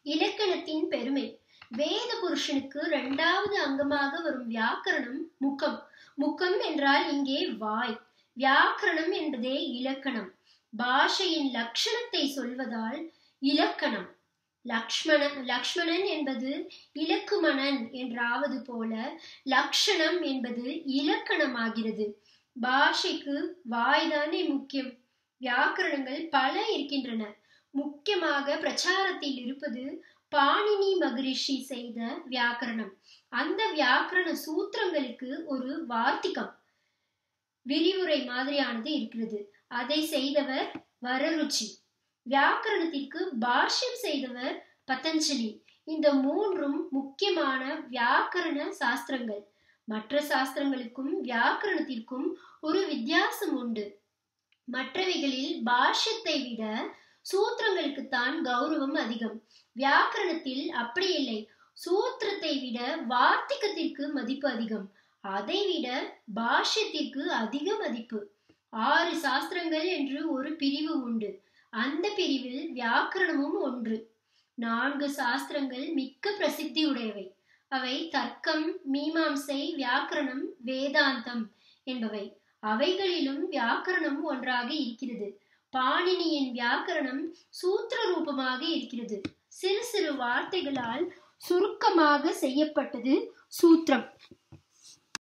இலக்கணத்தின் பெருமை வேத புருஷனுக்கு இரண்டாவது அங்கமாக வரும் வியாக்கரணம் முகம் முகம் என்றால் இங்கே வாய் வியாக்கரணம் என்பதே இலக்கணம் பாஷையின் லட்சணத்தை சொல்வதால் இலக்கணம் லக்ஷ்மணன் லக்ஷ்மணன் என்பது இலக்குமணன் என்றாவது போல லக்ஷணம் என்பது இலக்கணமாகிறது பாஷைக்கு வாய்தானே முக்கியம் வியாக்கரணங்கள் பல இருக்கின்றன முக்கியமாக பிரச்சாரத்தில் இருப்பது பாணினி மகரிஷி செய்த வியாக்கரணம் அந்த வியாக்கரண சூத்திரங்களுக்கு ஒரு வார்த்திகம் விரிவுரை மாதிரியானது இருக்கிறது அதை செய்தவர் வரருச்சி வியாக்கரணத்திற்கு பாஷ்யம் செய்தவர் பதஞ்சலி இந்த மூன்றும் முக்கியமான வியாக்கரண சாஸ்திரங்கள் மற்ற சாஸ்திரங்களுக்கும் வியாக்கரணத்திற்கும் ஒரு வித்தியாசம் உண்டு மற்றவைகளில் பாஷ்யத்தை விட சூத்திரங்களுக்கு தான் கௌரவம் அதிகம் வியாக்கரணத்தில் அப்படி இல்லை சூத்திரத்தை விட வார்த்திகத்திற்கு மதிப்பு அதிகம் அதை விட பாஷ்யத்திற்கு அதிக மதிப்பு ஆறு சாஸ்திரங்கள் என்று ஒரு பிரிவு உண்டு அந்த பிரிவில் வியாக்கரணமும் ஒன்று நான்கு சாஸ்திரங்கள் மிக்க பிரசித்தியுடையவை அவை தர்க்கம் மீமாம்சை வியாக்கரணம் வேதாந்தம் என்பவை அவைகளிலும் வியாக்கரணம் ஒன்றாக இருக்கிறது பாணினியின் வியாக்கரணம் சூத்திர ரூபமாக இருக்கிறது சிறு சிறு வார்த்தைகளால் சுருக்கமாக செய்யப்பட்டது சூத்திரம்